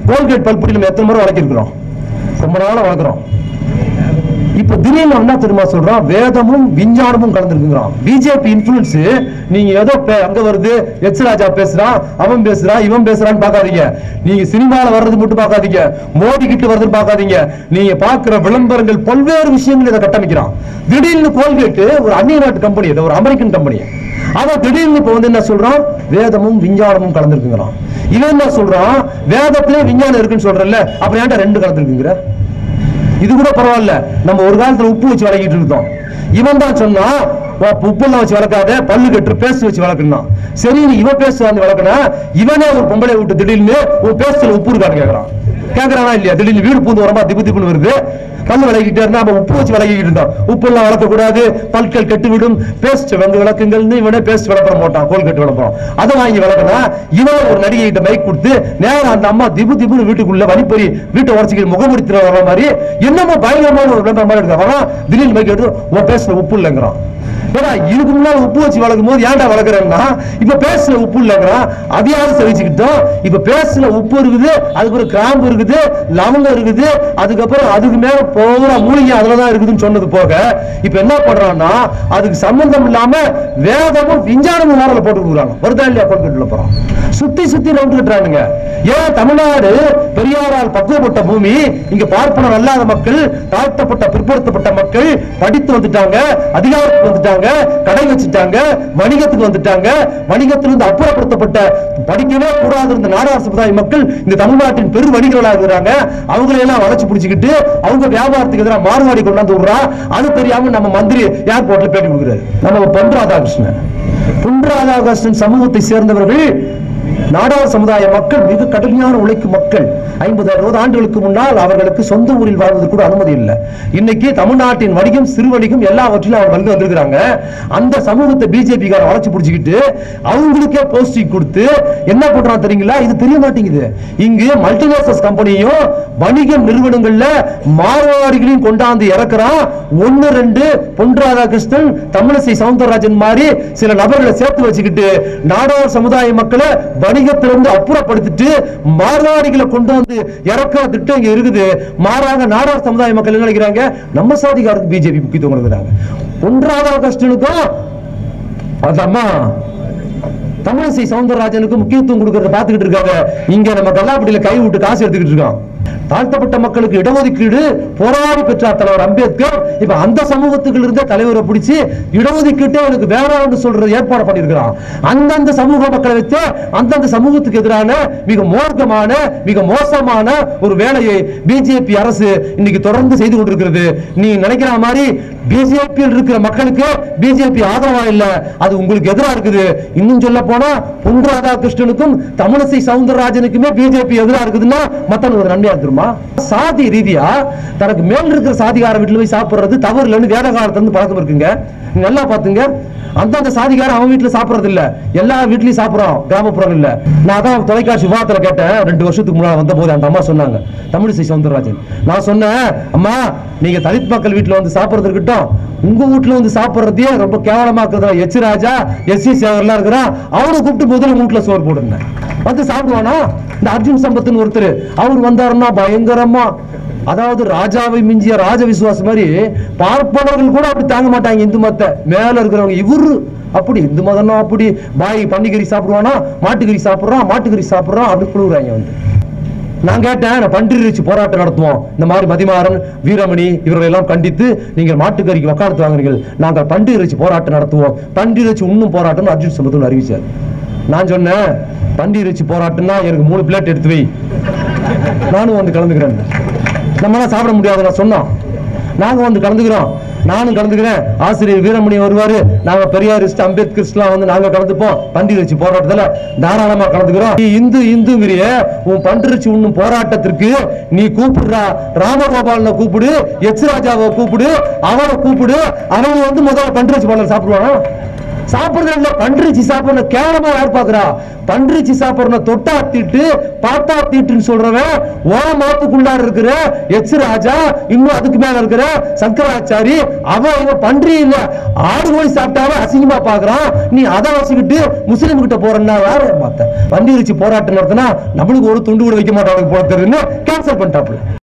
Colgate பல்புடி நம்ம எத்தனை முறை வளர்க்கிருக்கிறோம் ரொம்ப நாளா வளர்க்குறோம் இப்ப திடீர்னு என்ன தெரியுமா சொல்றான் வேதமும் விஞ்ஞானமும் கலந்துருக்குங்கிறான் பிஜேபி இன்ஃபுளுன்ஸ் நீங்க ஏதோ பே- அங்க வருது எச் ராஜா பேசுறான் அவன் பேசுறான் இவன் பேசுறான்னு பார்க்காதீங்க நீங்க சினிமால வர்றது மட்டும் பார்க்காதீங்க மோடி கிட்ட வர்றதுன்னு பார்க்காதீங்க நீங்க பார்க்கிற விளம்பரங்கள் பல்வேறு விஷயங்கள் இதை கட்டமைக்கிறான் திடீர்னு கோல்கேட் ஒரு அந்நிய நாட்டு கம்பெனி இது ஒரு அமெரிக்கன் கம்பெனி அவன் திடீர்னு இப்ப வந்து என்ன சொல்றான் வேதமும் விஞ்ஞானமும் கலந்துருக்குங்கிறான் இவன் என்ன சொல்றான் வேதத்திலே விஞ்ஞானம் இருக்குன்னு சொல்றல்ல அப்புறம் ஏன்டா ரெண்டு கலந்துருக்குங்கிற இது கூட பரவாயில்ல நம்ம ஒரு காலத்துல உப்பு வச்சு வளர்க்கிட்டு இருந்தோம் இவன் தான் சொன்னா உப்புலாம் வச்சு வளர்க்காத பல்லு கட்டு பேஸ்ட் வச்சு வளர்க்கணும் சரி நீ இவன் பேஸ்ட் வந்து வளர்க்கனா இவனே ஒரு பொம்பளை விட்டு திடீர்னு ஒரு பேஸ்ட்ல உப்பு இருக்கான்னு கேக்குறான் கேக்குறானா இல்லையா திடீர்னு வீடு பூந்து வரமா திப்பு திப்புன்னு வருது பல்லு விளக்கிட்டே இருந்தா நம்ம உப்பு வச்சு விளக்கிட்டு இருந்தோம் உப்பு எல்லாம் வளர்க்க கூடாது பல்கள் கெட்டு விடும் பேஸ்ட் வந்து விளக்குங்கள்னு இவனே பேஸ்ட் விளம்பரம் போட்டான் கோல்கட்டு விளம்பரம் அதை வாங்கி விளக்கினா இவன் ஒரு நடிகை கிட்ட மைக் கொடுத்து நேரம் அந்த அம்மா திபு திபுன்னு வீட்டுக்குள்ள வழிப்பறி வீட்டை உடச்சிக்கிட்டு முகமுடித்து வர மாதிரி என்னமோ பயங்கரமான ஒரு விளம்பரம் மாதிரி இருக்கு அவன் திடீர்னு மைக் எடுத்து உன் பேஸ்ட்ல உப்பு இல்லைங்கிறான் ஏடா இதுக்கு முன்னாடி உப்பு வச்சு வளர்க்கும் போது ஏன்டா வளர்க்குறேன்னா இப்ப பேஸ்ட்ல உப்பு இல்லைங்கிறான் அதையாவது சகிச்சுக்கிட்டோம் இப்ப பேஸ்ட்ல உப்பு இருக்குது அதுக்கப்புறம் கிராம்பு இருக்குது லவங்கம் இருக்குது அதுக்கப்புறம் அதுக்கு மேல பூரா மூலிகை அதுலதான் இருக்குதுன்னு சொன்னது போக இப்ப என்ன பண்றான்னா அதுக்கு சம்பந்தம் இல்லாம வேதமும் விஞ்ஞானமும் மாடல போட்டு கொடுக்குறாங்க வருதா இல்லையா போட்டு போறோம் சுத்தி சுத்தி ரவுண்ட் கட்டுறானுங்க ஏன் தமிழ்நாடு பெரியாரால் பக்குவப்பட்ட பூமி இங்க பார்ப்பனர் அல்லாத மக்கள் தாழ்த்தப்பட்ட பிற்படுத்தப்பட்ட மக்கள் படித்து வந்துட்டாங்க அதிகாரத்துக்கு வந்துட்டாங்க கடை வச்சுட்டாங்க வணிகத்துக்கு வந்துட்டாங்க வணிகத்திலிருந்து அப்புறப்படுத்தப்பட்ட படிக்கவே கூடாது இருந்த நாடார் சமுதாய மக்கள் இந்த தமிழ்நாட்டின் பெரு வணிகர்களாக இருக்கிறாங்க அவங்களை எல்லாம் வளைச்சு பிடிச்சிக்கிட்டு அவங்க வியாபாரத்துக்கு எதிராக மாறுவாடி கொண்டாந்து விடுறா அது தெரியாம நம்ம மந்திரி ஏர்போர்ட்ல பேட்டி கொடுக்குறாரு நம்ம பொன் ராதாகிருஷ்ணன் பொன் ராதாகிருஷ்ணன் சமூகத்தை சேர்ந்தவர்கள் நாடார் சமுதாய மக்கள் மிக கடுமையான உழைக்கும் மக்கள் ஐம்பது அறுபது ஆண்டுகளுக்கு முன்னால் அவர்களுக்கு சொந்த ஊரில் வாழ்வது கூட அனுமதி இல்லை இன்னைக்கு தமிழ்நாட்டின் வணிகம் சிறு வணிகம் எல்லாவற்றிலும் அவங்க வந்து வந்திருக்கிறாங்க அந்த சமூகத்தை பிஜேபி கார வளர்ச்சி பிடிச்சிக்கிட்டு அவங்களுக்கே போஸ்டிங் கொடுத்து என்ன பண்றான் தெரியுங்களா இது தெரிய மாட்டேங்குது இங்கு மல்டிநேஷனல் கம்பெனியும் வணிக நிறுவனங்கள்ல மார்வாடிகளையும் கொண்டாந்து இறக்குறான் ஒன்னு ரெண்டு பொன் ராதாகிருஷ்ணன் தமிழிசை சவுந்தரராஜன் மாதிரி சில நபர்களை சேர்த்து வச்சுக்கிட்டு நாடார் சமுதாய மக்களை வணிகத்திலிருந்து அப்புறப்படுத்திட்டு மார்வாடிகளை கொண்டு வந்து இறக்குற திட்டம் இங்க இருக்குது மாறாக நாடார் சமுதாய மக்கள் என்ன நினைக்கிறாங்க நம்ம சாதிகாரருக்கு பிஜேபி முக்கியத்துவம் கொடுக்குறாங்க பொன் ராதாகிருஷ்ணனுக்கும் அந்த அம்மா தமிழிசை சவுந்தரராஜனுக்கு முக்கியத்துவம் கொடுக்கறத பார்த்துக்கிட்டு இருக்காங்க இங்க நம்ம கல்லாப்பட்டியில கை விட்டு காசு எடுத்துக்கிட்டு இருக்கோம் தாழ்த்தப்பட்ட மக்களுக்கு இடஒதுக்கீடு போராடி பெற்றார் தலைவர் அம்பேத்கர் இப்ப அந்த சமூகத்துக்கு இருந்த தலைவரை பிடிச்சு இடஒதுக்கீட்டே எனக்கு வேணாம்னு சொல்ற ஏற்பாடு பண்ணியிருக்கிறான் அந்தந்த சமூக மக்களை வச்சு அந்தந்த சமூகத்துக்கு எதிரான மிக மோர்க்கமான மிக மோசமான ஒரு வேலையை பிஜேபி அரசு இன்னைக்கு தொடர்ந்து செய்து கொண்டிருக்கிறது நீ நினைக்கிற மாதிரி பிஜேபியில் இருக்கிற மக்களுக்கு பிஜேபி ஆதரவா இல்ல அது உங்களுக்கு எதிரா இருக்குது இன்னும் சொல்ல போனா பொன் ராதாகிருஷ்ணனுக்கும் தமிழிசை சவுந்தரராஜனுக்குமே பிஜேபி எதிரா இருக்குதுன்னா மத்தவங்க ஒரு நன்மையா இருக்குமா சாதி ரீதியா தனக்கு மேல் இருக்கிற சாதிகார வீட்டுல போய் சாப்பிடுறது தவறு இல்லைன்னு வேத காலத்துல இருந்து பழக்கம் இருக்குங்க நீங்க நல்லா பாத்துங்க அந்தந்த சாதிகாரன் அவன் வீட்டுல சாப்பிடுறது இல்ல எல்லா வீட்லயும் சாப்பிடுறோம் கிராமப்புறங்கள்ல நான் அதான் தொலைக்காட்சி விவாதத்துல கேட்டேன் ரெண்டு வருஷத்துக்கு முன்னாடி வந்த போது அந்த அம்மா சொன்னாங்க தமிழிசை சவுந்தரராஜன் நான் சொன்னேன் அம்மா நீங்க தலித் மக்கள் வீட்டுல வந்து சாப்பிடுறது இருக்கட்டும் உங்க வீட்டுல வந்து சாப்பிடுறதையே ரொம்ப கேவலமா இருக்கிறது எச் ராஜா எஸ் சி சேகர்லாம் இருக்கிறான் அவரை கூப்பிட்டு முதல்ல வீட்டுல சோறு போடுங்க வந்து சாப்பிடுவானா இந்த அர்ஜுன் சம்பத்துன்னு ஒருத்தர் அவர் வந்தாருன்னா பயங்கரமா அதாவது ராஜாவை மிஞ்சிய ராஜ விசுவாசம் மாதிரி பார்ப்பனர்கள் கூட அப்படி தாங்க மாட்டாங்க இந்து மதத்தை மேல இருக்கிறவங்க இவரு அப்படி இந்து மதம்னா அப்படி பாய் பன்னிக்கறி சாப்பிடுவானா மாட்டுக்கறி சாப்பிடுறான் மாட்டுக்கறி சாப்பிடுறான் அப்படி குழுவுறாங்க வந்து நான் கேட்டேன் நான் பன்றியர் வச்சு போராட்டம் நடத்துவோம் இந்த மாதிரி மதிமாறன் வீரமணி இவர்களை எல்லாம் கண்டித்து நீங்கள் மாட்டுக்கறிக்கு வக்காலத்து வாங்குறீர்கள் நாங்கள் பன்றியர் வச்சு போராட்டம் நடத்துவோம் பன்றியர் வச்சு இன்னும் போராட்டம் அர்ஜுன் சம்பத்துன்னு அறிவிச்சார் நான் சொன்னேன் பன்றியர் வச்சு போராட்டம்னா எனக்கு மூணு பிளேட் எடுத்து வை நானும் வந்து கலந்துக்கிறேன் நம்மளால சாப்பிட முடியாது நான் சொன்னோம் நாங்க வந்து கலந்துக்கிறோம் நானும் கலந்துக்கிறேன் ஆசிரியர் வீரமணி வருவாரு நாங்க பெரியாரிஸ்ட் அம்பேத்கர்ஸ்லாம் வந்து நாங்க கலந்துப்போம் பண்டி வச்சு போராட்டத்துல தாராளமா கலந்துக்கிறோம் நீ இந்து இந்துங்கிறிய உன் பண்டிருச்சு உண்ணும் போராட்டத்திற்கு நீ கூப்பிடுறா ராமகோபாலனை கூப்பிடு எச் ராஜாவை கூப்பிடு அவனை கூப்பிடு அவன் வந்து முதல்ல பண்டிருச்சு பாடல் சாப்பிடுவானா சாப்பிடுறது இல்ல பன்றிச்சி சாப்பிடணும் கேவலமா யார் பாக்குறா பன்றிச்சி சாப்பிடணும் தொட்டா தீட்டு பார்த்தா தீட்டுன்னு சொல்றவன் ஓ மாத்துக்குள்ளார இருக்கிற எச் ராஜா இன்னும் அதுக்கு மேல இருக்கிற சங்கராச்சாரி அவன் இவன் பன்றி இல்ல ஆடு கோழி சாப்பிட்டாலும் அசிங்கமா பாக்குறான் நீ அதை வச்சுக்கிட்டு முஸ்லிம் கிட்ட போறேன்னா வேற மாத்த பன்றி வச்சு போராட்டம் நடத்தினா நம்மளுக்கு ஒரு துண்டு கூட வைக்க மாட்டாங்க போல தெரியுன்னு கேன்சல் பண்ணிட்டாப்புல